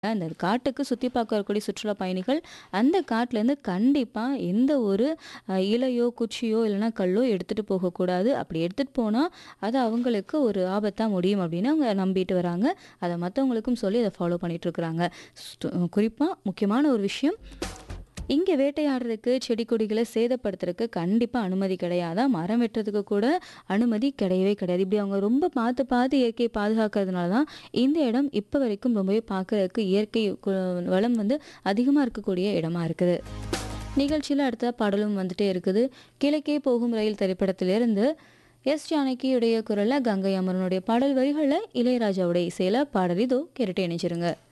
அந்த காட்டுக்கு சுத்தி பார்க்க வரக்கூடிய சுற்றுலா பயணிகள், அந்த காட்டுலேருந்து கண்டிப்பா எந்த ஒரு அ இலையோ, குச்சியோ இல்லன்னா கல்லோ எடுத்துட்டு போகக்கூடாது. அப்படி எடுத்துட்டு போனா, அது அவங்களுக்கு ஒரு ஆபத்தா முடியும் அப்படின்னு அவங்க நம்பிட்டு வராங்க. அத மத்தவங்களுக்கும் சொல்லி அத ஃபாலோ பண்ணிட்டுருக்காங்க. ஸ்ட் குறிப்பா முக்கியமான ஒரு விஷயம், இங்க வேட்டையாடுறதுக்கு, செடி கொடிகள சேதப்படுத்துறதுக்கு கண்டிப்பா அனுமதி கிடையாதாம். மரம் வெட்டுறதுக்கு கூட அனுமதி கிடையவே கிடையாது. இப்படி அவங்க ரொம்ப பார்த்து பார்த்து இயற்கையை பாதுகாக்கிறதுனால தான், இந்த இடம் இப்ப வரைக்கும் ரொம்பவே பார்க்கறதுக்கு இயற்கை கு வளம் வந்து அதிகமா இருக்கக்கூடிய இடமா இருக்குது. நிகழ்ச்சியில அடுத்த பாடலும் வந்துட்டே இருக்குது. கிழக்கே போகும் ரயில் திரைப்படத்திலிருந்து எஸ். ஜானகியுடைய குரல்ல கங்கை அமரனுடைய பாடல் வரிகள்ல இளையராஜாவுடைய இசையில பாடல் இதோ கேட்டுட்டே இணைஞ்சிருங்க.